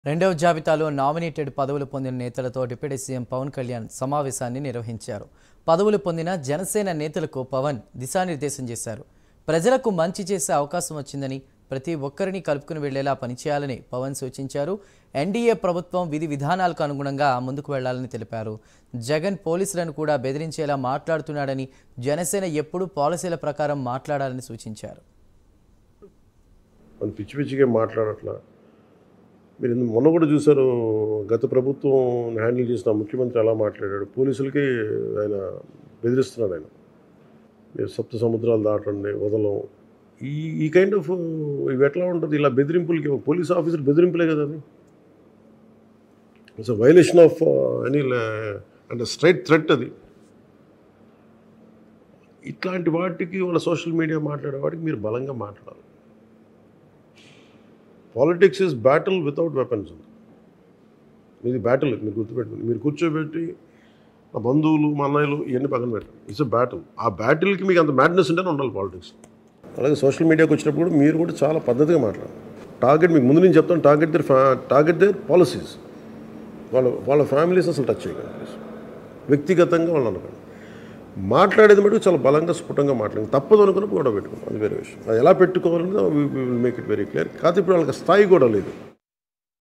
రెండవ జాబితాలో నామినేటెడ్ పదవులు పొందిన నేతలతో డిప్యూటీ సీఎం పవన్ కళ్యాణ్ సమావేశాన్ని నిర్వహించారు పదవులు పొందిన జనసేన నేతలకు పవన్ దిశానిర్దేశం చేశారు ప్రజలకు మంచి చేసే అవకాశం వచ్చిందని ప్రతి ఒక్కరిని కలుపుకుని వెళ్లేలా పనిచేయాలని పవన్ సూచించారు ఎన్డీఏ ప్రభుత్వం విధి విధానాలకు అనుగుణంగా ముందుకు వెళ్లాలని తెలిపారు జగన్ పోలీసులను కూడా బెదిరించేలా మాట్లాడుతున్నాడని జనసేన ఎప్పుడూ పాలసీల ప్రకారం మాట్లాడాలని సూచించారు మన పిచ్చి పిచ్చిగా మాట్లాడట్లా మీరు ఇందు- మొన్న కూడా చూశారు గత ప్రభుత్వం హ్యాండిల్ చేసిన ముఖ్యమంత్రి ఎలా మాట్లాడాడు పోలీసులకి ఆయన బెదిరిస్తున్నాడు ఆయన మీరు సప్త సముద్రాలు దాటండి వదలం ఈ ఈ కైండ్ ఆఫ్ ఇవి ఎట్లా ఉంటుంది ఇలా బెదిరింపులకి ఒక పోలీస్ ఆఫీసర్ బెదిరింపులే కదా అది ఇట్స్ వైలేషన్ ఆఫ్ అని అంటే స్ట్రైట్ థ్రెట్ అది ఇట్లాంటి వాటికి వాళ్ళ సోషల్ మీడియా మాట్లాడే వాటికి మీరు బలంగా మాట్లాడాలి politics is battle without weapons ఉంది ఇది బ్యాటిల్ మీరు గుర్తుపెట్టుకుని మీరు కూర్చోబెట్టి నా బంధువులు మా అన్నయ్యలు ఇవన్నీ పక్కన పెట్టండి ఇట్స్ అ బ్యాటిల్ ఆ బ్యాటిల్కి మీకు అంత మ్యాడ్నెస్ ఉంటేనే ఉండాలి పాలిటిక్స్ అలాగే సోషల్ మీడియాకి వచ్చినప్పుడు కూడా మీరు కూడా చాలా పద్ధతిగా మాట్లాడాలి టార్గెట్ మీకు ముందు నేను చెప్తాను target there target there policies వాళ్ళ వాళ్ళ ఫ్యామిలీస్ అసలు టచ్ చేయకండి ప్లీజ్ వ్యక్తిగతంగా వాళ్ళు అనకండి మాట్లాడేది మటుకు చాలా బలంగా స్ఫుటంగా మాట్లాడి తప్పదు అనుకున్నప్పుడు కూడా పెట్టుకోండి అది వేరే విషయం అది ఎలా పెట్టుకోవాలనేది will make it very clear కాకపోతే ఇప్పుడు వాళ్ళకి స్థాయి కూడా లేదు